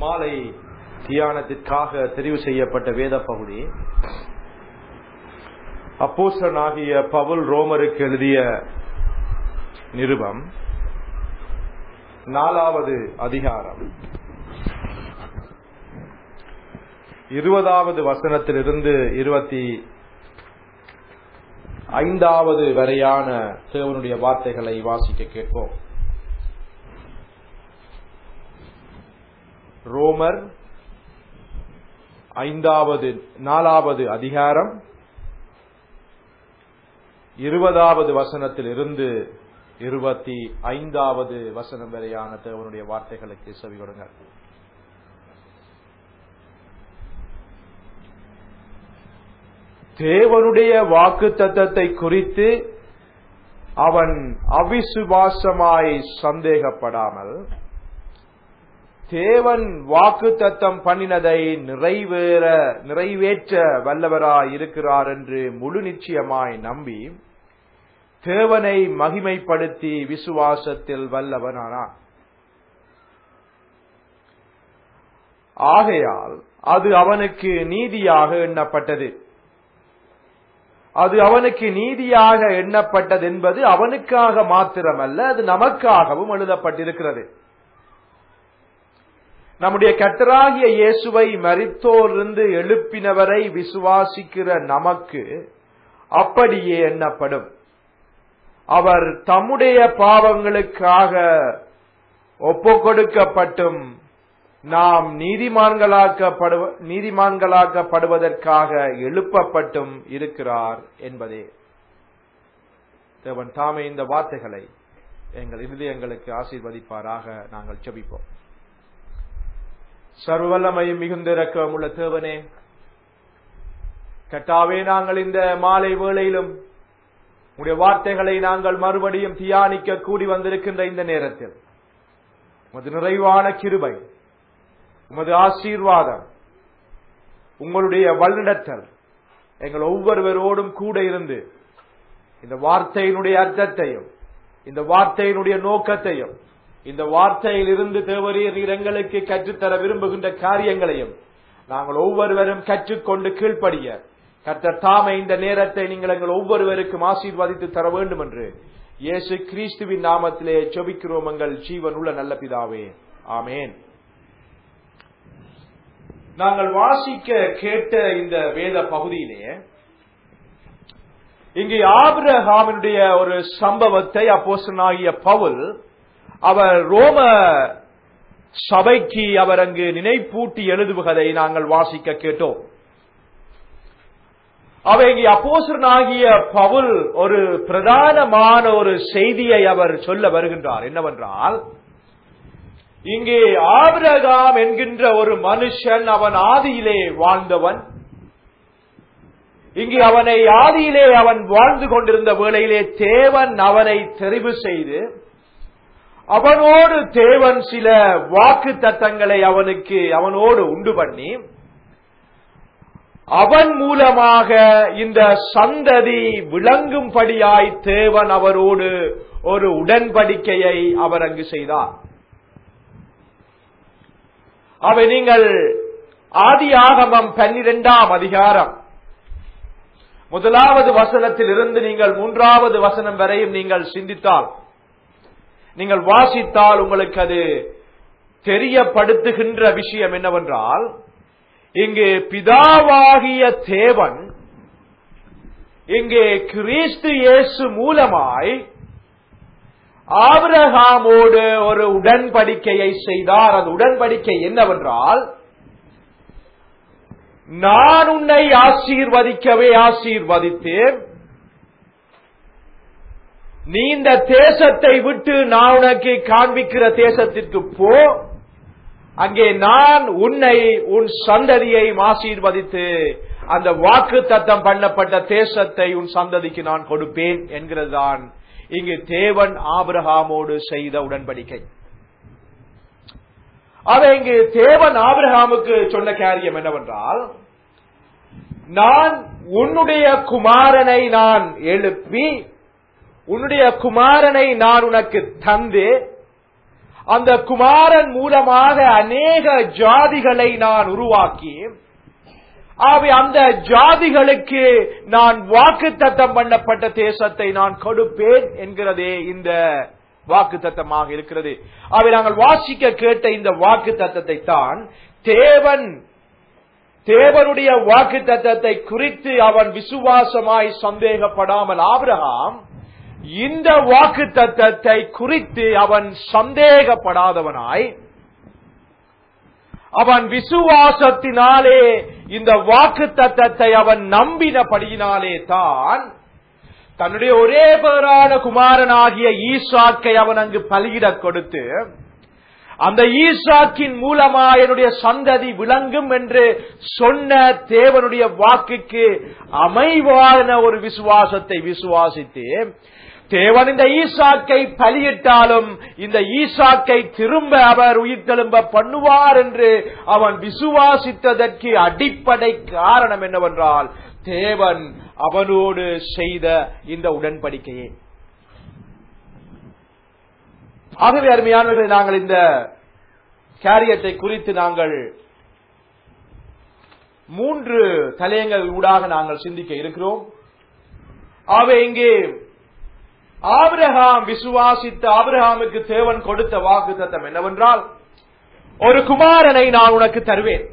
மாலை தியானத்திற்காக தெரிவு செய்யப்பட்ட வேத பகுதி அப்போஸ்தலனாகிய பவுல் ரோமருக்கு எழுதிய நிருபம் நாலாவது அதிகாரம் இருபதாவது வசனத்திலிருந்து இருபத்தி ஐந்தாவது வரையான தேவனுடைய வார்த்தைகளை வாசிக்க கேட்போம் ரோமர் ஐந்தாவது நாலாவது அதிகாரம் இருபதாவது வசனத்தில் இருந்து இருபத்தி ஐந்தாவது வசனம் வரையான தேவனுடைய வார்த்தைகளுக்கு செவி கொடுங்க தேவனுடைய வாக்கு தத்தத்தை குறித்து அவன் அவிசுவாசமாய் சந்தேகப்படாமல் தேவன் வாக்கு தத்தம் பண்ணினதை நிறைவேற நிறைவேற்ற வல்லவராய் இருக்கிறார் என்று முழு நிச்சயமாய் நம்பி தேவனை மகிமைப்படுத்தி விசுவாசத்தில் வல்லவனானான் ஆகையால் அது அவனுக்கு நீதியாக எண்ணப்பட்டது அது அவனுக்கு நீதியாக எண்ணப்பட்டது என்பது அவனுக்காக மாத்திரமல்ல அது நமக்காகவும் எழுதப்பட்டிருக்கிறது நம்முடைய கட்டராகிய இயேசுவை மரித்தோரிருந்து எழுப்பினவரை விசுவாசிக்கிற நமக்கு அப்படியே எண்ணப்படும் அவர் தம்முடைய பாவங்களுக்காக ஒப்பு கொடுக்கப்பட்டும் நாம் நீதிமான்களாக்கப்படுவ நீதிமான்களாக்கப்படுவதற்காக எழுப்பப்பட்டும் இருக்கிறார் என்பதே தேவன் தாமே இந்த வார்த்தைகளை எங்கள் இருதயங்களுக்கு ஆசீர்வதிப்பாராக நாங்கள் செபிப்போம் சர்வல்லமையும் மிகுந்த இறக்கம் உள்ள தேவனே கட்டாவே நாங்கள் இந்த மாலை வேளையிலும் உடைய வார்த்தைகளை நாங்கள் மறுபடியும் தியானிக்க கூடி வந்திருக்கின்ற இந்த நேரத்தில் உமது நிறைவான கிருபை உமது ஆசீர்வாதம் உங்களுடைய வல்லிடத்தல் எங்கள் ஒவ்வொருவரோடும் கூட இருந்து இந்த வார்த்தையினுடைய அர்த்தத்தையும் இந்த வார்த்தையினுடைய நோக்கத்தையும் இந்த வார்த்தையில் இருந்து தேவரீர் நீர் எங்களுக்கு கற்றுத்தர விரும்புகின்ற காரியங்களையும் நாங்கள் ஒவ்வொருவரும் கற்றுக்கொண்டு கீழ்ப்படிய கர்த்தர் தாமே இந்த நேரத்தை நீங்கள் எங்கள் ஒவ்வொருவருக்கும் ஆசீர்வதித்து தர வேண்டும் என்று இயேசு கிறிஸ்துவின் நாமத்திலே செபிக்கிறோம் எங்கள் ஜீவன் உள்ள நல்ல பிதாவே ஆமேன் நாங்கள் வாசிக்க கேட்ட இந்த வேத பகுதியிலே இங்கே ஆபிரஹாமினுடைய ஒரு சம்பவத்தை அப்போசனாகிய பவுல் அவர் ரோம சபைக்கு அவர் அங்கு நினைப்பூட்டி எழுதுவதை நாங்கள் வாசிக்க கேட்டோம் அவை இங்கே அப்போசனாகிய பவுல் ஒரு பிரதானமான ஒரு செய்தியை அவர் சொல்ல வருகின்றார் என்னவென்றால் இங்கே ஆபிரகாம் என்கின்ற ஒரு மனுஷன் அவன் ஆதியிலே வாழ்ந்தவன் இங்கே அவனை ஆதியிலே அவன் வாழ்ந்து கொண்டிருந்த வேளையிலே தேவன் அவனை தெரிவு செய்து அவனோடு தேவன் சில வாக்கு தத்தங்களை அவனுக்கு அவனோடு உண்டு பண்ணி அவன் மூலமாக இந்த சந்ததி விளங்கும்படியாய் தேவன் அவரோடு ஒரு உடன்படிக்கையை அவர் அங்கு செய்தார் அவை நீங்கள் ஆதி ஆகமம் பன்னிரெண்டாம் அதிகாரம் முதலாவது வசனத்தில் இருந்து நீங்கள் மூன்றாவது வசனம் வரையும் நீங்கள் சிந்தித்தால் நீங்கள் வாசித்தால் உங்களுக்கு அது தெரியப்படுத்துகின்ற விஷயம் என்னவென்றால் இங்கு பிதாவாகிய தேவன் இங்கே கிறிஸ்து இயேசு மூலமாய் ஆபிரகாமோடு ஒரு உடன்படிக்கையை செய்தார் அந்த உடன்படிக்கை என்னவென்றால் நான் உன்னை ஆசீர்வதிக்கவே ஆசீர்வதித்தேன் நீ இந்த தேசத்தை விட்டு நான் உனக்கு காண்பிக்கிற தேசத்திற்கு போ அங்கே நான் உன்னை உன் சந்ததியை ஆசீர்வதித்து அந்த வாக்கு தத்தம் பண்ணப்பட்ட தேசத்தை உன் சந்ததிக்கு நான் கொடுப்பேன் என்கிறதுதான் இங்கு தேவன் ஆபிரகாமோடு செய்த உடன்படிக்கை அதை இங்கு தேவன் ஆபிரகாமுக்கு சொன்ன காரியம் என்னவென்றால் நான் உன்னுடைய குமாரனை நான் எழுப்பி உன்னுடைய குமாரனை நான் உனக்கு தந்து அந்த குமாரன் மூலமாக அநேக ஜாதிகளை நான் உருவாக்கி ஆகவே அந்த ஜாதிகளுக்கு நான் வாக்கு தத்தம் பண்ணப்பட்ட தேசத்தை நான் கொடுப்பேன் என்கிறதே இந்த வாக்கு தத்தமாக இருக்கிறது அவை நாங்கள் வாசிக்க கேட்ட இந்த வாக்கு தத்தத்தை தான் தேவன் தேவனுடைய வாக்கு தத்தத்தை குறித்து அவன் விசுவாசமாய் சந்தேகப்படாமல் ஆபிரகாம் இந்த வாக்கு தத்தத்தை குறித்து அவன் சந்தேகப்படாதவனாய் அவன் விசுவாசத்தினாலே இந்த வாக்கு தத்தத்தை அவன் நம்பினபடியினாலே தான் தன்னுடைய ஒரே பேரான குமாரனாகிய ஈசாக்கை அவன் அங்கு பலியிடக் கொடுத்து அந்த ஈசாக்கின் மூலமா என்னுடைய சந்ததி விளங்கும் என்று சொன்ன தேவனுடைய வாக்குக்கு அமைவான ஒரு விசுவாசத்தை விசுவாசித்து தேவன் இந்த ஈசாக்கை பலியிட்டாலும் இந்த ஈசாக்கை திரும்ப அவர் உயிர்த்தெழும்ப பண்ணுவார் என்று அவன் விசுவாசித்ததற்கு அடிப்படை காரணம் என்னவென்றால் தேவன் அவனோடு செய்த இந்த உடன்படிக்கையே ஆகவே அருமையானவர்களை நாங்கள் இந்த காரியத்தை குறித்து நாங்கள் மூன்று தலையங்கள் ஊடாக நாங்கள் சிந்திக்க இருக்கிறோம் ஆகவே இங்கே ஆபிரகாம் விசுவாசித்த ஆபிரகாமுக்கு தேவன் கொடுத்த வாக்கு தத்தம் என்னவென்றால் ஒரு குமாரனை நான் உனக்கு தருவேன்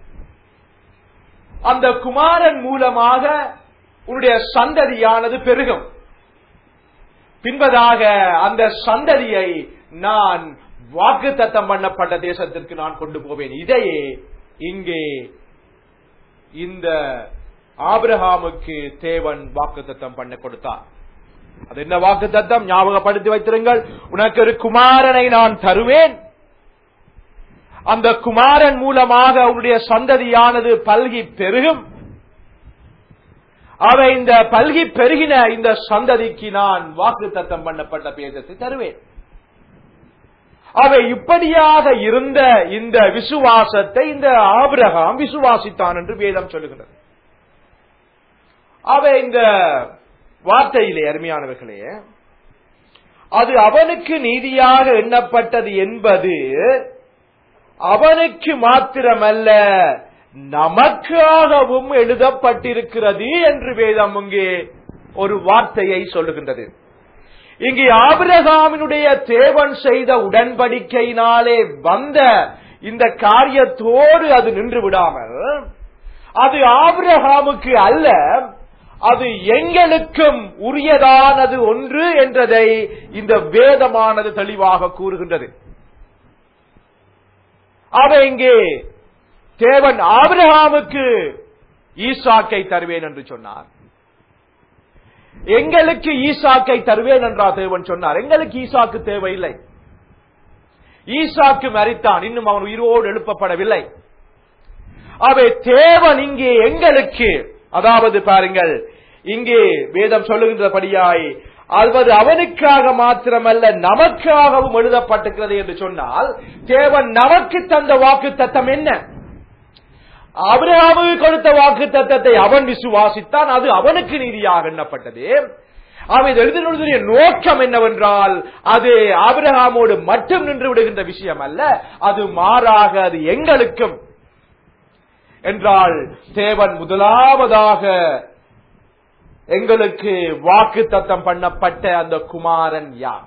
அந்த குமாரன் மூலமாக உன்னுடைய சந்ததியானது பெருகும் பின்பதாக அந்த சந்ததியை நான் வாக்கு தத்தம் பண்ணப்பட்ட தேசத்திற்கு நான் கொண்டு போவேன் இதையே இங்கே இந்த ஆபிரகாமுக்கு தேவன் வாக்கு தத்தம் பண்ண கொடுத்தார் அது என்ன வாக்கு தத்தம் ஞாபகப்படுத்தி வைத்திருங்கள் உனக்கு ஒரு குமாரனை நான் தருவேன் அந்த குமாரன் மூலமாக அவருடைய சந்ததியானது பல்கி பெருகும் அவை இந்த பல்கி பெருகின இந்த சந்ததிக்கு நான் வாக்கு தத்தம் பண்ணப்பட்ட பேதத்தை தருவேன் அவை இப்படியாக இருந்த இந்த விசுவாசத்தை இந்த ஆபிரகாம் விசுவாசித்தான் என்று வேதம் சொல்லுகிறது அவை இந்த வார்த்தையிலே அருமையானவர்களே அது அவனுக்கு நீதியாக எண்ணப்பட்டது என்பது அவனுக்கு மாத்திரமல்ல நமக்காகவும் எழுதப்பட்டிருக்கிறது என்று வேதம் இங்கே ஒரு வார்த்தையை சொல்லுகின்றது இங்கே ஆபிரகாமினுடைய தேவன் செய்த உடன்படிக்கையினாலே வந்த இந்த காரியத்தோடு அது நின்று விடாமல் அது ஆபிரகாமுக்கு அல்ல அது எங்களுக்கும் உரியதானது ஒன்று என்றதை இந்த வேதமானது தெளிவாக கூறுகின்றது அவை இங்கே தேவன் ஆபிரகாமுக்கு ஈசாக்கை தருவேன் என்று சொன்னார் எங்களுக்கு ஈசாக்கை தருவேன் என்றா தேவன் சொன்னார் எங்களுக்கு ஈசாக்கு தேவையில்லை ஈசாக்கு மறித்தான் இன்னும் அவன் உயிரோடு எழுப்பப்படவில்லை அவை தேவன் இங்கே எங்களுக்கு அதாவது பாருங்கள் இங்கே வேதம் சொல்லுகின்றபடியாய் அது அவனுக்காக மாத்திரமல்ல நமக்காகவும் எழுதப்பட்டிருக்கிறது என்று சொன்னால் தேவன் நமக்கு தந்த வாக்கு தத்தம் என்ன அபிரகாமுக்கு கொடுத்த வாக்கு தத்தத்தை அவன் விசுவாசித்தான் அது அவனுக்கு நீதியாக எண்ணப்பட்டது அவன் எழுதினுடைய நோக்கம் என்னவென்றால் அது ஆபிரகாமோடு மட்டும் நின்று விடுகின்ற விஷயம் அல்ல அது மாறாக அது எங்களுக்கும் என்றால் தேவன் முதலாவதாக எங்களுக்கு வாக்கு தத்தம் பண்ணப்பட்ட அந்த குமாரன் யார்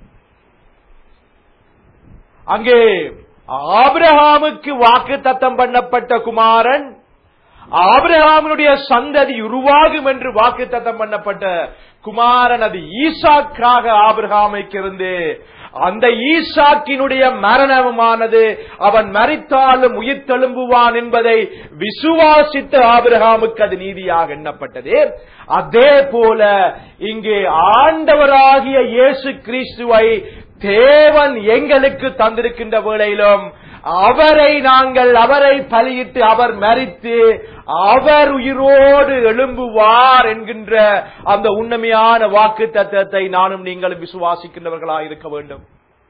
அங்கே ஆபிரகாமுக்கு வாக்கு தத்தம் பண்ணப்பட்ட குமாரன் ஆபிரகாமினுடைய சந்ததி உருவாகும் என்று வாக்கு தத்தம் பண்ணப்பட்ட குமாரன் அது ஈசாக்காக ஆபிரகாமைக்கு இருந்து அந்த ஈசாக்கினுடைய மரணமானது அவன் மறித்தாலும் உயிர் தெழும்புவான் என்பதை விசுவாசித்த ஆபிரகாமுக்கு அது நீதியாக எண்ணப்பட்டது அதே போல இங்கே ஆண்டவராகிய இயேசு கிறிஸ்துவை தேவன் எங்களுக்கு தந்திருக்கின்ற வேளையிலும் அவரை நாங்கள் அவரை பலியிட்டு அவர் மறித்து அவர் உயிரோடு எழும்புவார் என்கின்ற அந்த உண்மையான வாக்கு தத்துவத்தை நானும் நீங்களும் விசுவாசிக்கின்றவர்களாக இருக்க வேண்டும்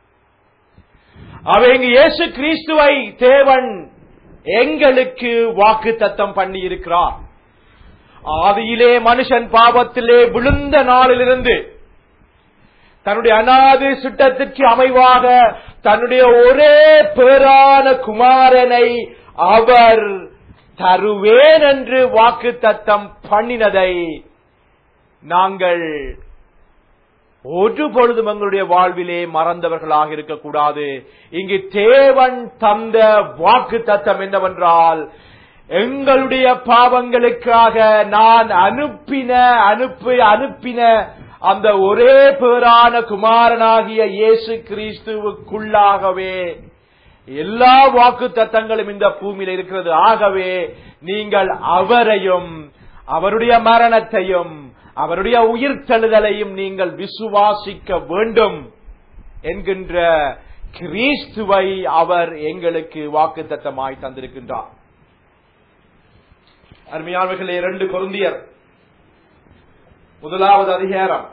அவங்க இயேசு கிறிஸ்துவை தேவன் எங்களுக்கு வாக்கு தத்தம் பண்ணி இருக்கிறார் ஆதியிலே மனுஷன் பாவத்திலே விழுந்த நாளிலிருந்து தன்னுடைய அநாது சிட்டத்திற்கு அமைவாக தன்னுடைய ஒரே பேரான குமாரனை அவர் தருவேன் என்று வாக்கு தத்தம் பண்ணினதை நாங்கள் ஒரு பொழுதும் எங்களுடைய வாழ்விலே மறந்தவர்களாக இருக்கக்கூடாது இங்கு தேவன் தந்த வாக்கு தத்தம் என்னவென்றால் எங்களுடைய பாவங்களுக்காக நான் அனுப்பின அனுப்பி அனுப்பின அந்த ஒரே பேரான குமாரனாகிய இயேசு கிறிஸ்துவுக்குள்ளாகவே எல்லா வாக்கு தத்தங்களும் இந்த பூமியில் இருக்கிறது ஆகவே நீங்கள் அவரையும் அவருடைய மரணத்தையும் அவருடைய உயிர்த்தெழுதலையும் நீங்கள் விசுவாசிக்க வேண்டும் என்கின்ற கிறிஸ்துவை அவர் எங்களுக்கு வாக்கு தத்தமாய் தந்திருக்கின்றார் அருமையானவர்களே இரண்டு கொருந்தியர் முதலாவது அதிகாரம்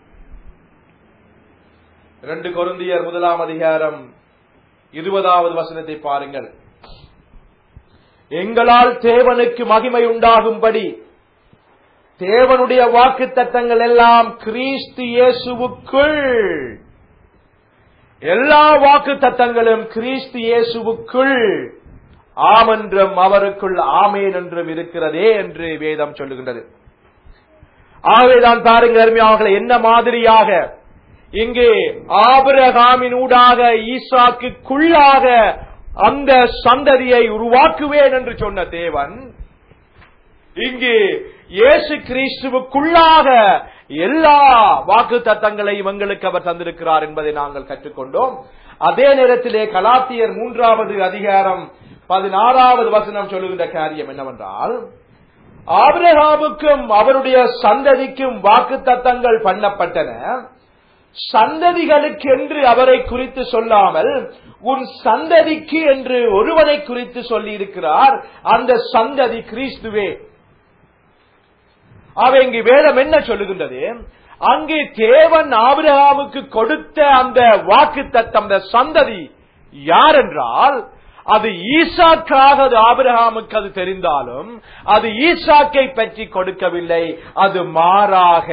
இரண்டு கொருந்தியர் முதலாம் அதிகாரம் இருபதாவது வசனத்தை பாருங்கள் எங்களால் தேவனுக்கு மகிமை உண்டாகும்படி தேவனுடைய வாக்கு தத்தங்கள் எல்லாம் கிறிஸ்து இயேசுவுக்குள் எல்லா வாக்கு தத்தங்களும் கிறிஸ்து இயேசுவுக்குள் ஆம் என்றும் அவருக்குள் ஆமேன் என்றும் இருக்கிறதே என்று வேதம் சொல்லுகின்றது ஆகவேதான் பாருங்கள் அருமையாவர்களை என்ன மாதிரியாக இங்கே ஆபிரகாமின் ஊடாக ஈசாக்குள்ளாக அந்த சந்ததியை உருவாக்குவேன் என்று சொன்ன தேவன் இங்கு இயேசு கிறிஸ்துவுக்குள்ளாக எல்லா வாக்கு தத்தங்களையும் எங்களுக்கு அவர் தந்திருக்கிறார் என்பதை நாங்கள் கற்றுக்கொண்டோம் அதே நேரத்திலே கலாத்தியர் மூன்றாவது அதிகாரம் பதினாறாவது வசனம் சொல்லுகின்ற காரியம் என்னவென்றால் ஆபிரகாமுக்கும் அவருடைய சந்ததிக்கும் வாக்கு தத்தங்கள் பண்ணப்பட்டன சந்ததிகளுக்கென்று அவரை குறித்து சொல்லாமல் உன் சந்ததிக்கு என்று ஒருவனை குறித்து சொல்லி இருக்கிறார் அந்த சந்ததி கிறிஸ்துவே அவ இங்கு வேதம் என்ன சொல்லுகின்றது அங்கு தேவன் ஆபிரகாமுக்கு கொடுத்த அந்த வாக்கு தத்தம் அந்த சந்ததி யார் என்றால் அது ஈசாக்காக அது ஆபிரகாமுக்கு அது தெரிந்தாலும் அது ஈசாக்கை பற்றி கொடுக்கவில்லை அது மாறாக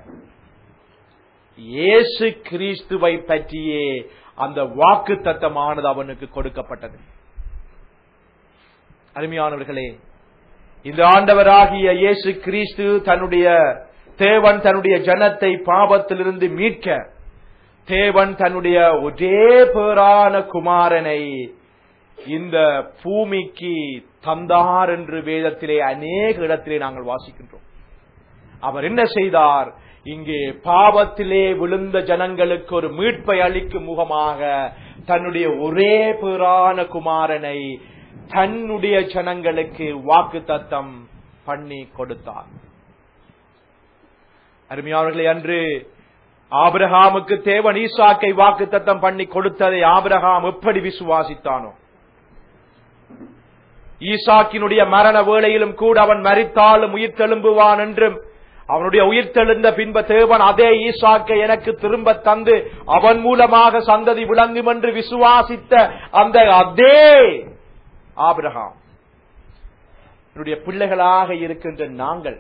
இயேசு கிறிஸ்துவை பற்றியே அந்த வாக்கு தத்தமானது அவனுக்கு கொடுக்கப்பட்டது அருமையானவர்களே இந்த ஆண்டவராகிய இயேசு கிறிஸ்து தன்னுடைய தேவன் தன்னுடைய ஜனத்தை பாவத்திலிருந்து மீட்க தேவன் தன்னுடைய ஒரே பேரான குமாரனை இந்த பூமிக்கு தந்தார் என்று வேதத்திலே அநேக இடத்திலே நாங்கள் வாசிக்கின்றோம் அவர் என்ன செய்தார் இங்கே பாவத்திலே விழுந்த ஜனங்களுக்கு ஒரு மீட்பை அளிக்கும் முகமாக தன்னுடைய ஒரே பேரான குமாரனை தன்னுடைய ஜனங்களுக்கு வாக்கு தத்தம் பண்ணி கொடுத்தார் அருமையானவர்களே அன்று ஆபிரகாமுக்கு தேவன் ஈசாக்கை வாக்கு தத்தம் பண்ணி கொடுத்ததை ஆபிரகாம் எப்படி விசுவாசித்தானோ ஈசாக்கினுடைய மரண வேளையிலும் கூட அவன் மறித்தாலும் உயிர் தெழும்புவான் என்றும் அவனுடைய உயிர் தெழுந்த பின்பு தேவன் அதே ஈசாக்கை எனக்கு திரும்ப தந்து அவன் மூலமாக சந்ததி விளங்கும் என்று விசுவாசித்த அந்த அதே ஆபிரகாம் என்னுடைய பிள்ளைகளாக இருக்கின்ற நாங்கள்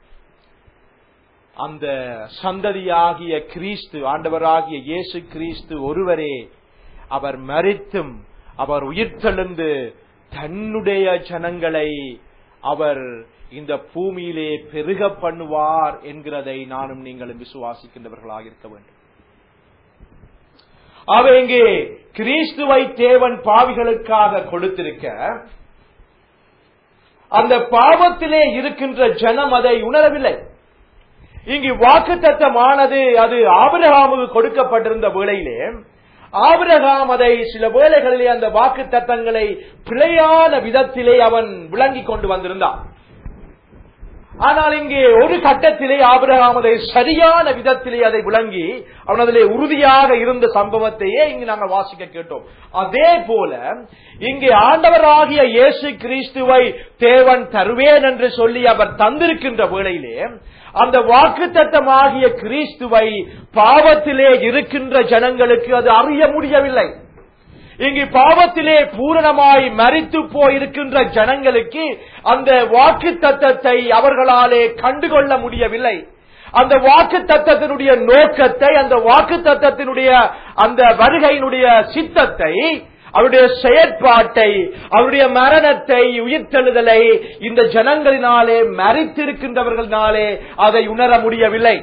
அந்த சந்ததியாகிய கிறிஸ்து ஆண்டவராகிய இயேசு கிறிஸ்து ஒருவரே அவர் மறித்தும் அவர் உயிர்த்தெழுந்து தன்னுடைய ஜனங்களை அவர் இந்த பூமியிலே பெருக பண்ணுவார் என்கிறதை நானும் நீங்களும் விசுவாசிக்கின்றவர்களாக இருக்க வேண்டும் அவ இங்கே கிறிஸ்துவை தேவன் பாவிகளுக்காக கொடுத்திருக்க அந்த பாவத்திலே இருக்கின்ற ஜனம் அதை உணரவில்லை இங்கு வாக்கு தத்தமானது அது ஆபிரகாமுக்கு கொடுக்கப்பட்டிருந்த வேளையிலே ஆபிரகாம் அதை சில வேளைகளிலே அந்த வாக்கு தத்தங்களை பிழையான விதத்திலே அவன் விளங்கிக் கொண்டு வந்திருந்தான் ஆனால் இங்கே ஒரு கட்டத்திலே ஆபிரகாம் அதை சரியான விதத்திலே அதை விளங்கி அவன் அதிலே உறுதியாக இருந்த சம்பவத்தையே இங்கு நாங்கள் வாசிக்க கேட்டோம் அதே போல இங்கே ஆண்டவராகிய இயேசு கிறிஸ்துவை தேவன் தருவேன் என்று சொல்லி அவர் தந்திருக்கின்ற வேளையிலே அந்த வாக்குத்தத்தமாகிய கிறிஸ்துவை பாவத்திலே இருக்கின்ற ஜனங்களுக்கு அது அறிய முடியவில்லை இங்கு பாவத்திலே பூரணமாய் மறித்து போயிருக்கின்ற ஜனங்களுக்கு அந்த வாக்கு தத்தத்தை அவர்களாலே கண்டுகொள்ள முடியவில்லை அந்த வாக்கு தத்தத்தினுடைய நோக்கத்தை அந்த வாக்கு தத்தத்தினுடைய அந்த வருகையினுடைய சித்தத்தை அவருடைய செயற்பாட்டை அவருடைய மரணத்தை உயிர்த்தெழுதலை இந்த ஜனங்களினாலே மறித்திருக்கின்றவர்களினாலே அதை உணர முடியவில்லை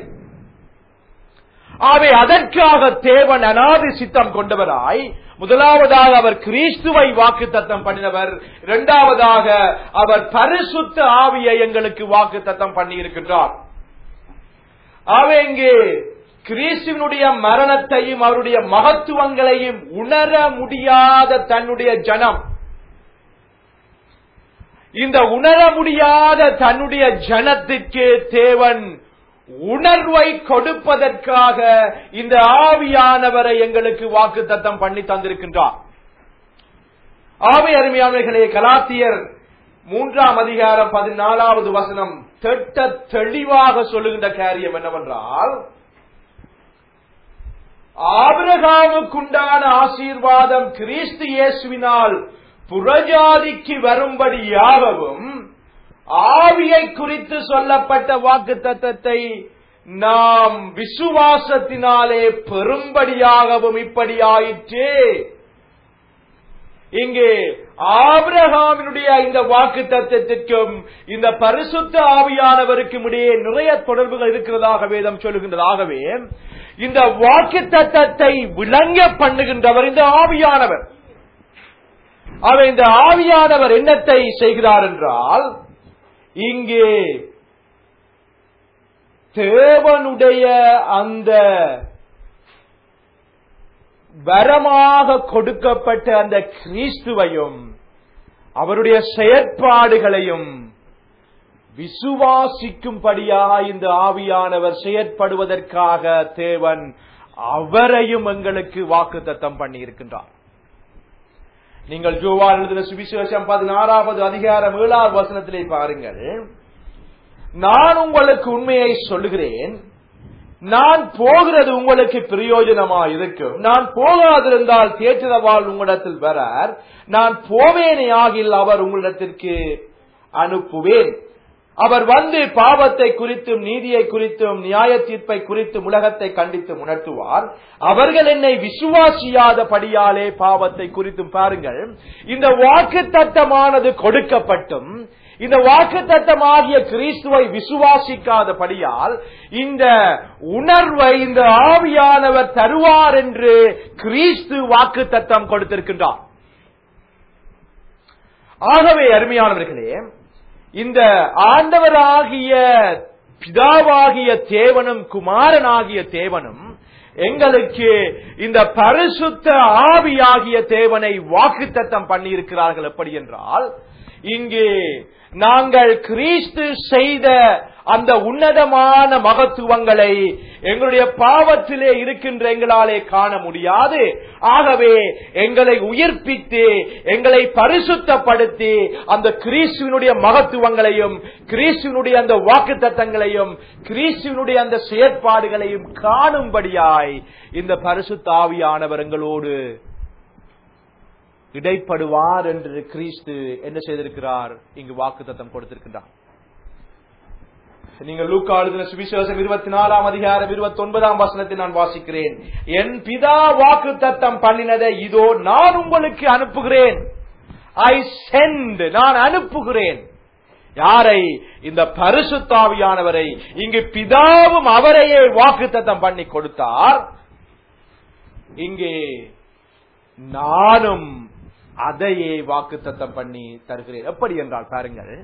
ஆகவே அதற்காக தேவன் அனாதி சித்தம் கொண்டவராய் முதலாவதாக அவர் கிறிஸ்துவை வாக்கு தத்தம் பண்ணினவர் இரண்டாவதாக அவர் பரிசுத்த ஆவியை எங்களுக்கு வாக்கு தத்தம் பண்ணி இருக்கின்றார் ஆகவே இங்கே கிறிஸ்துவனுடைய மரணத்தையும் அவருடைய மகத்துவங்களையும் உணர முடியாத தன்னுடைய ஜனம் இந்த உணர முடியாத தன்னுடைய ஜனத்திற்கு தேவன் உணர்வை கொடுப்பதற்காக இந்த ஆவியானவரை எங்களுக்கு வாக்கு தத்தம் பண்ணி தந்திருக்கின்றார் ஆவி அருமையானவர்களே கலாத்தியர் மூன்றாம் அதிகாரம் பதினாலாவது வசனம் திட்ட தெளிவாக சொல்லுகின்ற காரியம் என்னவென்றால் ஆபிரகாமுக்குண்டான ஆசீர்வாதம் கிறிஸ்து இயேசுவினால் புறஜாதிக்கு வரும்படியாகவும் ஆவியை குறித்து சொல்லப்பட்ட வாக்கு தத்தத்தை நாம் விசுவாசத்தினாலே பெரும்படியாகவும் இப்படி ஆயிற்று இங்கே ஆபிரகாமினுடைய இந்த வாக்கு தத்துவத்திற்கும் இந்த பரிசுத்த ஆவியானவருக்கும் இடையே நிறைய தொடர்புகள் இருக்கிறதாக வேதம் சொல்லுகின்றதாகவே இந்த வாக்கு தத்தத்தை விளங்க பண்ணுகின்றவர் இந்த ஆவியானவர் அவர் இந்த ஆவியானவர் என்னத்தை செய்கிறார் என்றால் இங்கே தேவனுடைய அந்த வரமாக கொடுக்கப்பட்ட அந்த கிறிஸ்துவையும் அவருடைய செயற்பாடுகளையும் விசுவாசிக்கும்படியாக இந்த ஆவியானவர் செயற்படுவதற்காக தேவன் அவரையும் எங்களுக்கு வாக்கு தத்தம் பண்ணி இருக்கின்றார் நீங்கள் ஜோவார் எழுதின சுவிசேஷம் பதினாறாவது அதிகாரம் ஏழாவது வசனத்திலே பாருங்கள் நான் உங்களுக்கு உண்மையை சொல்லுகிறேன் நான் போகிறது உங்களுக்கு பிரயோஜனமா இருக்கும் நான் போகாதிருந்தால் தேற்றதவால் உங்களிடத்தில் வரார் நான் போவேனே ஆகில் அவர் உங்களிடத்திற்கு அனுப்புவேன் அவர் வந்து பாவத்தை குறித்தும் நீதியை குறித்தும் நியாய தீர்ப்பை குறித்தும் உலகத்தை கண்டித்து உணர்த்துவார் அவர்கள் என்னை விசுவாசியாதபடியாலே பாவத்தை குறித்தும் பாருங்கள் இந்த வாக்கு தத்தமானது கொடுக்கப்பட்டும் இந்த வாக்கு தத்தமாகிய கிறிஸ்துவை விசுவாசிக்காதபடியால் இந்த உணர்வை இந்த ஆவியானவர் தருவார் என்று கிறிஸ்து வாக்கு தத்தம் கொடுத்திருக்கின்றார் ஆகவே அருமையானவர்களே இந்த ஆண்டவராகிய பிதாவாகிய தேவனும் குமாரனாகிய தேவனும் எங்களுக்கு இந்த பரிசுத்த ஆவியாகிய தேவனை வாக்குத்தத்தம் பண்ணியிருக்கிறார்கள் எப்படி என்றால் இங்கே நாங்கள் கிறிஸ்து செய்த அந்த உன்னதமான மகத்துவங்களை எங்களுடைய பாவத்திலே இருக்கின்ற எங்களாலே காண முடியாது ஆகவே எங்களை உயிர்ப்பித்து எங்களை பரிசுத்தப்படுத்தி அந்த கிறிஸ்துவனுடைய மகத்துவங்களையும் கிறிஸ்துவனுடைய அந்த வாக்கு தத்தங்களையும் கிறிஸ்துவனுடைய அந்த செயற்பாடுகளையும் காணும்படியாய் இந்த பரிசுத்தாவியானவர் எங்களோடு இடைப்படுவார் என்று கிறிஸ்து என்ன செய்திருக்கிறார் இங்கு வாக்கு தத்தம் கொடுத்திருக்கின்றார் நீங்கள் லூக்கா எழுதின சுவிசேஷம் இருபத்தி நாலாம் அதிகாரம் இருபத்தி ஒன்பதாம் வசனத்தை நான் வாசிக்கிறேன் என் பிதா வாக்கு தத்தம் பண்ணினதை இதோ நான் உங்களுக்கு அனுப்புகிறேன் ஐ சென்ட் நான் அனுப்புகிறேன் யாரை இந்த பரிசுத்தாவியானவரை இங்கு பிதாவும் அவரையே வாக்கு தத்தம் பண்ணி கொடுத்தார் இங்கே நானும் அதையே வாக்கு தத்தம் பண்ணி தருகிறேன் எப்படி என்றால் பாருங்கள்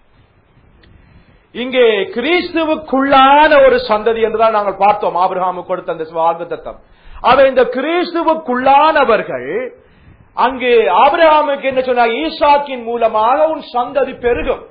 இங்கே கிறிஸ்துவுக்குள்ளான ஒரு சந்ததி என்றுதான் நாங்கள் பார்த்தோம் ஆபிரகாமு கொடுத்த அந்த வாக்கு தத்தம் அவை இந்த கிறிஸ்துவுக்குள்ளானவர்கள் அங்கு ஆபிரகாமுக்கு என்ன சொன்னார் ஈசாக்கின் மூலமாக உன் சந்ததி பெருகும்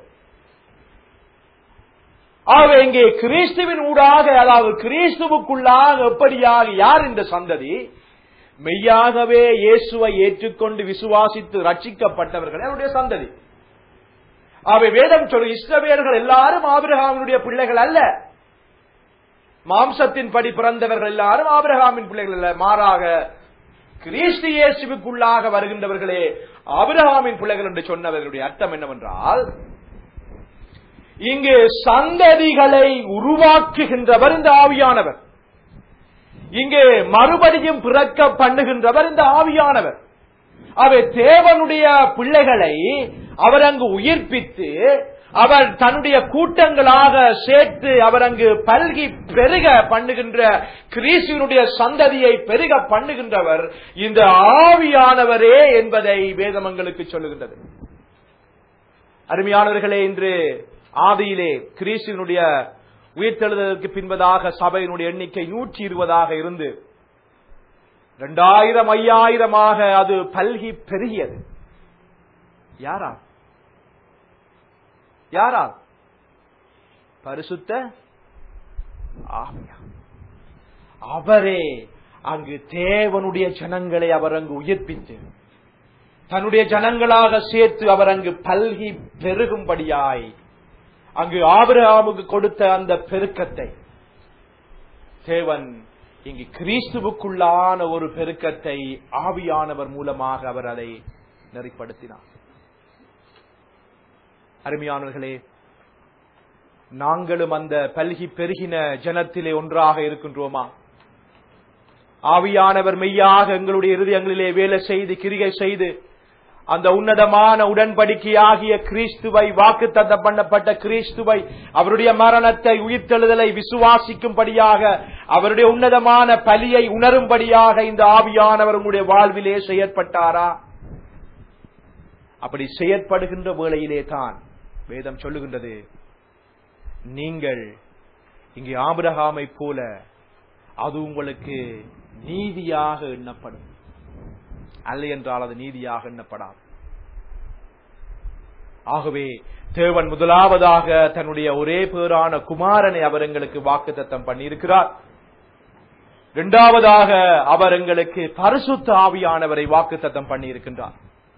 ஆகவே இங்கே கிறிஸ்துவின் ஊடாக அதாவது கிறிஸ்துவுக்குள்ளாக எப்படியாக யார் இந்த சந்ததி மெய்யாகவே இயேசுவை ஏற்றுக்கொண்டு விசுவாசித்து ரட்சிக்கப்பட்டவர்கள் அவருடைய சந்ததி அவை வேதம் சொல்லு இஸ்ரவேலர்கள் எல்லாரும் ஆபிரகாமினுடைய பிள்ளைகள் அல்ல மாம்சத்தின்படி பிறந்தவர்கள் எல்லாரும் ஆபிரகாமின் பிள்ளைகள் அல்ல மாறாக கிறிஸ்து இயேசுவுக்குள்ளாக வருகின்றவர்களே ஆபிரகாமின் பிள்ளைகள் என்று சொன்னவர்களுடைய அர்த்தம் என்னவென்றால் இங்கு சந்ததிகளை உருவாக்குகின்றவர் இந்த ஆவியானவர் இங்கே மறுபடியும் பிறக்க பண்ணுகின்றவர் இந்த ஆவியானவர் அவை தேவனுடைய பிள்ளைகளை அவர் அங்கு உயிர்ப்பித்து அவர் தன்னுடைய கூட்டங்களாக சேர்த்து அவர் அங்கு பல்கி பெருக பண்ணுகின்ற கிரீசுவனுடைய சந்ததியை பெருக பண்ணுகின்றவர் இந்த ஆவியானவரே என்பதை வேதமங்களுக்கு சொல்லுகின்றது அருமையானவர்களே இன்று ஆதியிலே கிரீசுவனுடைய உயிர்த்தெழுதலுக்கு பின்பதாக சபையினுடைய எண்ணிக்கை நூற்றி இருபதாக இருந்து இரண்டாயிரம் ஐயாயிரமாக அது பல்கி பெருகியது யாரா யாரா பரிசுத்த ஆவியா அவரே அங்கு தேவனுடைய ஜனங்களை அவர் அங்கு உயிர்ப்பித்து தன்னுடைய ஜனங்களாக சேர்த்து அவர் அங்கு பல்கி பெருகும்படியாய் அங்கு ஆபிரகாமுக்கு கொடுத்த அந்த பெருக்கத்தை தேவன் இங்கு கிறிஸ்துவுக்குள்ளான ஒரு பெருக்கத்தை ஆவியானவர் மூலமாக அவர் அதை நெறிப்படுத்தினார் அருமையானவர்களே நாங்களும் அந்த பல்கி பெருகின ஜனத்திலே ஒன்றாக இருக்கின்றோமா ஆவியானவர் மெய்யாக எங்களுடைய இருதயங்களிலே வேலை செய்து கிரிகை செய்து அந்த உன்னதமான உடன்படிக்கையாகிய கிறிஸ்துவை வாக்கு பண்ணப்பட்ட கிறிஸ்துவை அவருடைய மரணத்தை உயிர்த்தெழுதலை விசுவாசிக்கும்படியாக அவருடைய உன்னதமான பலியை உணரும்படியாக இந்த ஆவியானவர் உங்களுடைய வாழ்விலே செயற்பட்டாரா அப்படி செயற்படுகின்ற வேளையிலே தான் வேதம் சொல்லுகின்றது நீங்கள் இங்கே ஆபிரகாமை போல அது உங்களுக்கு நீதியாக எண்ணப்படும் அல்ல என்றால் அது நீதியாக எண்ணப்படாது ஆகவே தேவன் முதலாவதாக தன்னுடைய ஒரே பேரான குமாரனை அவர் எங்களுக்கு வாக்குத்தத்தம் பண்ணியிருக்கிறார் இரண்டாவதாக அவர் எங்களுக்கு பரிசுத்த ஆவியானவரை வாக்குத்தத்தம் பண்ணியிருக்கின்றார்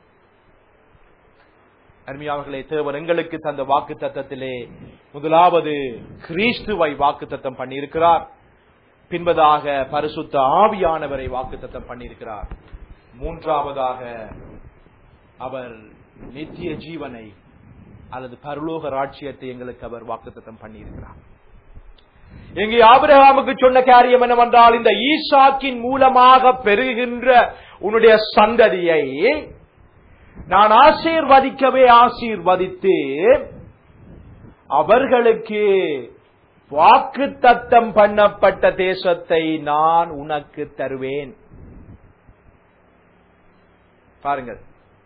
அருமையாவர்களே தேவன் எங்களுக்கு தந்த வாக்கு தத்தத்திலே முதலாவது கிறிஸ்துவை வாக்கு தத்தம் பண்ணியிருக்கிறார் பின்பதாக பரிசுத்த ஆவியானவரை வாக்கு தத்தம் பண்ணியிருக்கிறார் மூன்றாவதாக அவர் நித்திய ஜீவனை அல்லது பரலோக ராட்சியத்தை எங்களுக்கு அவர் வாக்குத்தத்தம் பண்ணியிருக்கிறார் இங்கே ஆபிரகாமுக்கு சொன்ன காரியம் என்னவென்றால் இந்த ஈசாக்கின் மூலமாக பெருகின்ற உன்னுடைய சந்ததியை நான் ஆசீர்வதிக்கவே ஆசீர்வதித்து அவர்களுக்கு வாக்கு தத்தம் பண்ணப்பட்ட தேசத்தை நான் உனக்கு தருவேன் பாருங்கள்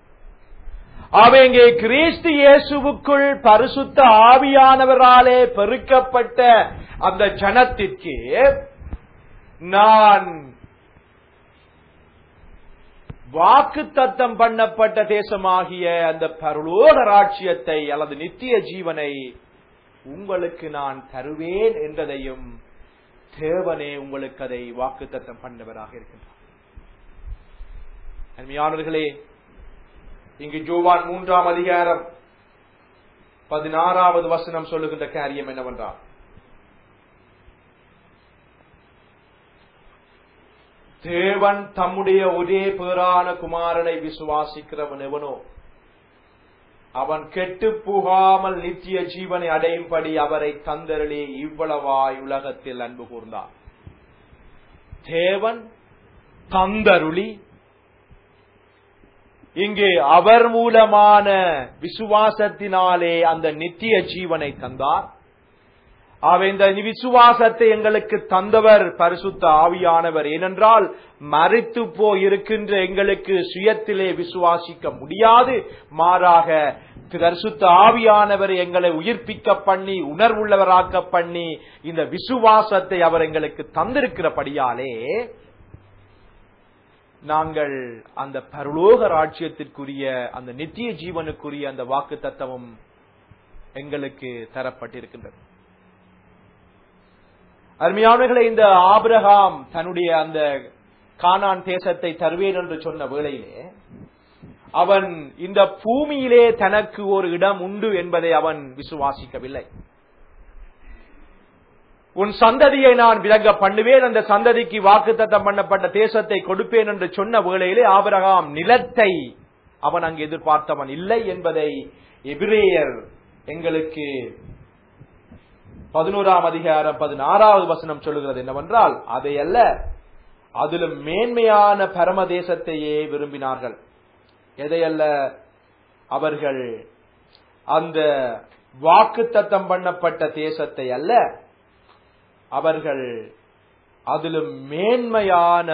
அவங்க கிறிஸ்து இயேசுவுக்குள் பரிசுத்த ஆவியானவராலே பெருக்கப்பட்ட அந்த ஜனத்திற்கு நான் வாக்கு தத்தம் பண்ணப்பட்ட தேசமாகிய அந்த பரலோக ராட்சியத்தை அல்லது நித்திய ஜீவனை உங்களுக்கு நான் தருவேன் என்றதையும் தேவனே உங்களுக்கு அதை வாக்கு தத்தம் பண்ணவராக இருக்கின்றார் அருமையானவர்களே இங்கு ஜோவான் மூன்றாம் அதிகாரம் பதினாறாவது வசனம் சொல்லுகின்ற காரியம் என்னவென்றால் தேவன் தம்முடைய ஒரே பேரான குமாரனை விசுவாசிக்கிறவன் எவனோ அவன் கெட்டு புகாமல் நித்திய ஜீவனை அடையும்படி அவரை தந்தரலே இவ்வளவாய் உலகத்தில் அன்பு கூர்ந்தார் தேவன் தந்தருளி இங்கே அவர் மூலமான விசுவாசத்தினாலே அந்த நித்திய ஜீவனை தந்தார் அவ இந்த விசுவாசத்தை எங்களுக்கு தந்தவர் பரிசுத்த ஆவியானவர் ஏனென்றால் மறித்து போயிருக்கின்ற எங்களுக்கு சுயத்திலே விசுவாசிக்க முடியாது மாறாக பரிசுத்த ஆவியானவர் எங்களை உயிர்ப்பிக்க பண்ணி உணர்வுள்ளவராக்க பண்ணி இந்த விசுவாசத்தை அவர் எங்களுக்கு தந்திருக்கிறபடியாலே நாங்கள் அந்த பரலோக ராஜ்யத்திற்குரிய அந்த நித்திய ஜீவனுக்குரிய அந்த வாக்கு தத்துவம் எங்களுக்கு தரப்பட்டிருக்கின்றது அருமையானவர்களை இந்த ஆபிரகாம் தன்னுடைய அந்த கானான் தேசத்தை தருவேன் என்று சொன்ன வேளையிலே அவன் இந்த பூமியிலே தனக்கு ஒரு இடம் உண்டு என்பதை அவன் விசுவாசிக்கவில்லை உன் சந்ததியை நான் விலக பண்ணுவேன் அந்த சந்ததிக்கு வாக்குத்தத்தம் பண்ணப்பட்ட தேசத்தை கொடுப்பேன் என்று சொன்ன வேளையிலே ஆபிரகாம் நிலத்தை அவன் அங்கு எதிர்பார்த்தவன் இல்லை என்பதை எபிரேயர் எங்களுக்கு பதினோராம் அதிகாரம் பதினாறாவது வசனம் சொல்லுகிறது என்னவென்றால் அதை அல்ல அதிலும் மேன்மையான பரமதேசத்தையே விரும்பினார்கள் எதையல்ல அவர்கள் அந்த வாக்குத்தத்தம் பண்ணப்பட்ட தேசத்தை அல்ல அவர்கள் அதிலும் மேன்மையான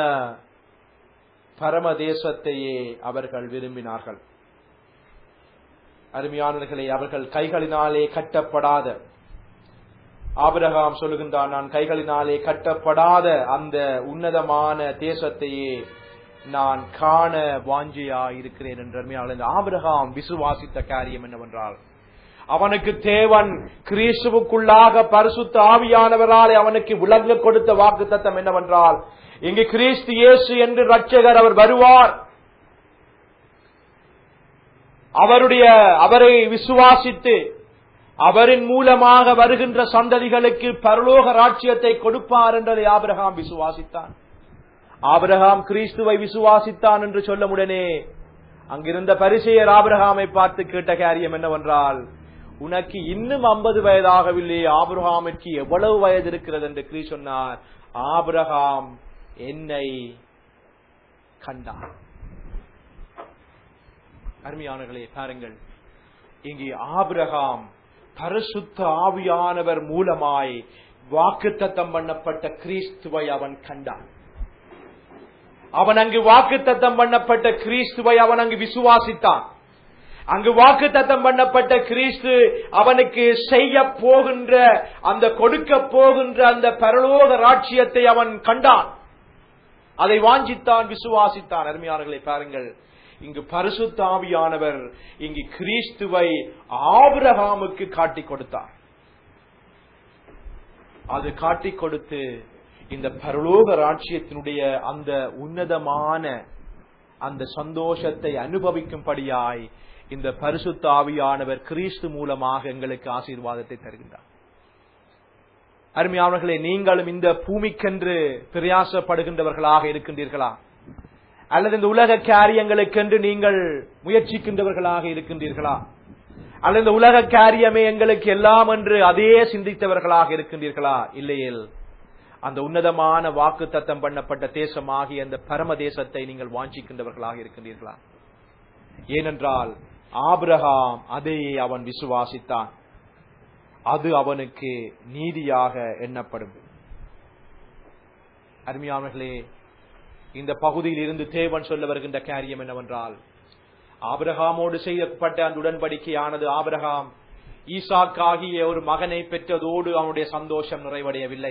பரமதேசத்தையே அவர்கள் விரும்பினார்கள் அருமையானவர்களே அவர்கள் கைகளினாலே கட்டப்படாத ஆபிரகாம் சொல்லுகின்றான் நான் கைகளினாலே கட்டப்படாத அந்த உன்னதமான தேசத்தையே நான் காண வாஞ்சியா இருக்கிறேன் என்று அருமையாளர் இந்த ஆபிரகாம் விசுவாசித்த காரியம் என்னவென்றால் அவனுக்கு தேவன் கிறிஸ்துவுக்குள்ளாக பரிசுத்த ஆவியானவராலே அவனுக்கு விளங்க கொடுத்த வாக்கு தத்தம் என்னவென்றால் இங்கு கிறிஸ்து இயேசு என்று ரட்சகர் அவர் வருவார் அவருடைய அவரை விசுவாசித்து அவரின் மூலமாக வருகின்ற சந்ததிகளுக்கு பரலோக ராட்சியத்தை கொடுப்பார் என்றதை ஆபிரகாம் விசுவாசித்தான் ஆபிரகாம் கிறிஸ்துவை விசுவாசித்தான் என்று சொல்ல உடனே அங்கிருந்த பரிசெயர் ஆபிரகாமை பார்த்து கேட்ட காரியம் என்னவென்றால் உனக்கு இன்னும் ஐம்பது வயதாகவில்லை ஆபிரகாமிற்கு எவ்வளவு வயது இருக்கிறது என்று கிரீ சொன்னார் ஆபிரகாம் என்னை கண்டார் அருமையானர்களே பாருங்கள் இங்கே ஆபிரகாம் பரிசுத்த ஆவியானவர் மூலமாய் வாக்குத்தத்தம் பண்ணப்பட்ட கிறிஸ்துவை அவன் கண்டான் அவன் அங்கு வாக்குத்தத்தம் பண்ணப்பட்ட கிறிஸ்துவை அவன் அங்கு விசுவாசித்தான் அங்கு வாக்குத்தத்தம் பண்ணப்பட்ட கிறிஸ்து அவனுக்கு செய்ய போகின்ற அந்த கொடுக்க போகின்ற அந்த பரலோக ராட்சியத்தை அவன் கண்டான் அதை வாஞ்சித்தான் விசுவாசித்தான் அருமையானர்களை பாருங்கள் இங்கு பரிசுத்தாவியானவர் இங்கு கிறிஸ்துவை ஆபிரகாமுக்கு காட்டிக் கொடுத்தார் அது காட்டிக் கொடுத்து இந்த பரலோக ராட்சியத்தினுடைய அந்த உன்னதமான அந்த சந்தோஷத்தை அனுபவிக்கும்படியாய் இந்த பரிசுத்த ஆவியானவர் கிறிஸ்து மூலமாக எங்களுக்கு ஆசீர்வாதத்தை தருகின்றார் அருமையானவர்களே நீங்களும் இந்த பூமிக்கென்று பிரயாசப்படுகின்றவர்களாக இருக்கின்றீர்களா அல்லது இந்த உலக காரியங்களுக்கென்று நீங்கள் முயற்சிக்கின்றவர்களாக இருக்கின்றீர்களா அல்லது இந்த உலக காரியமே எங்களுக்கு எல்லாம் என்று அதே சிந்தித்தவர்களாக இருக்கின்றீர்களா இல்லையேல் அந்த உன்னதமான வாக்கு தத்தம் பண்ணப்பட்ட தேசமாகிய அந்த பரம தேசத்தை நீங்கள் வாஞ்சிக்கின்றவர்களாக இருக்கின்றீர்களா ஏனென்றால் ஆபிரகாம் அதையே அவன் விசுவாசித்தான் அது அவனுக்கு நீதியாக எண்ணப்படும் அருமையானவர்களே இந்த பகுதியில் இருந்து தேவன் சொல்ல வருகின்ற காரியம் என்னவென்றால் ஆபிரகாமோடு செய்யப்பட்ட அந்த உடன்படிக்கையானது ஆபிரகாம் ஈசாக்காகிய ஒரு மகனை பெற்றதோடு அவனுடைய சந்தோஷம் நிறைவடையவில்லை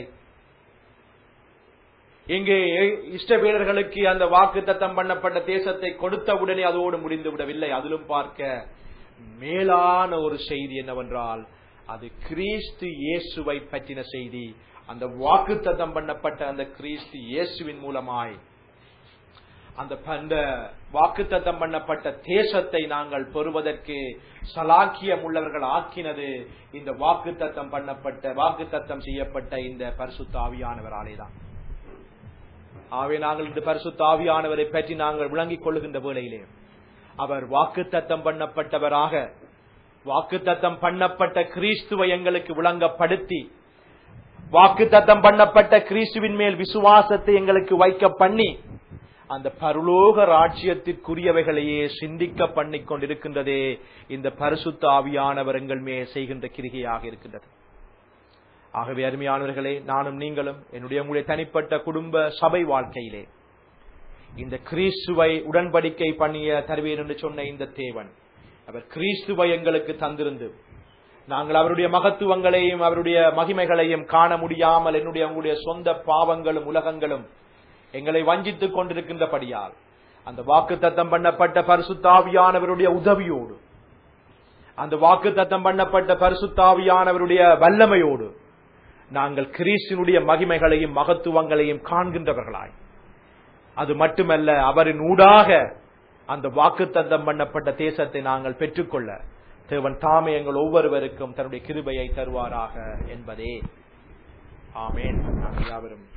இங்கே இஷ்டபீரர்களுக்கு அந்த வாக்கு தத்தம் பண்ணப்பட்ட தேசத்தை கொடுத்த உடனே அதோடு முடிந்து விடவில்லை அதிலும் பார்க்க மேலான ஒரு செய்தி என்னவென்றால் அது கிறிஸ்து இயேசுவை பற்றின செய்தி அந்த வாக்கு தத்தம் பண்ணப்பட்ட அந்த கிறிஸ்து இயேசுவின் மூலமாய் அந்த அந்த வாக்குத்தத்தம் பண்ணப்பட்ட தேசத்தை நாங்கள் பெறுவதற்கு சலாக்கியம் உள்ளவர்கள் ஆக்கினது இந்த வாக்குத்தத்தம் பண்ணப்பட்ட வாக்குத்தத்தம் செய்யப்பட்ட இந்த பரிசுத்த ஆவியானவராலே தான் ஆகவே நாங்கள் இந்த பரிசுத்த ஆவியானவரை பற்றி நாங்கள் விளங்கிக் கொள்ளுகின்ற வேளையிலே அவர் வாக்குத்தத்தம் பண்ணப்பட்டவராக வாக்குத்தத்தம் பண்ணப்பட்ட கிறிஸ்துவை எங்களுக்கு விளங்கப்படுத்தி வாக்குத்தத்தம் பண்ணப்பட்ட கிறிஸ்துவின் மேல் விசுவாசத்தை எங்களுக்கு வைக்க பண்ணி அந்த பரலோக ராட்சியத்திற்குரியவைகளையே சிந்திக்க பண்ணி கொண்டிருக்கின்றதே இந்த பரிசுத்த ஆவியானவர் எங்கள் மேல் செய்கின்ற கிரிகையாக இருக்கின்றது ஆகவே அருமையானவர்களே நானும் நீங்களும் என்னுடைய உங்களுடைய தனிப்பட்ட குடும்ப சபை வாழ்க்கையிலே இந்த கிறிஸ்துவை உடன்படிக்கை பண்ணிய தருவேன் என்று சொன்ன இந்த தேவன் அவர் கிறிஸ்துவை எங்களுக்கு தந்திருந்து நாங்கள் அவருடைய மகத்துவங்களையும் அவருடைய மகிமைகளையும் காண முடியாமல் என்னுடைய உங்களுடைய சொந்த பாவங்களும் உலகங்களும் எங்களை வஞ்சித்துக் கொண்டிருக்கின்றபடியால் அந்த வாக்கு தத்தம் பண்ணப்பட்ட பரிசுத்தாவியானவருடைய உதவியோடு அந்த வாக்கு தத்தம் பண்ணப்பட்ட பரிசுத்தாவியானவருடைய வல்லமையோடு நாங்கள் கிறிஸ்தினுடைய மகிமைகளையும் மகத்துவங்களையும் காண்கின்றவர்களாய் அது மட்டுமல்ல அவரின் ஊடாக அந்த வாக்கு தத்தம் பண்ணப்பட்ட தேசத்தை நாங்கள் பெற்றுக்கொள்ள தேவன் தாமே எங்கள் ஒவ்வொருவருக்கும் தன்னுடைய கிருபையை தருவாராக என்பதே ஆமேன் நாங்கள் யாவரும்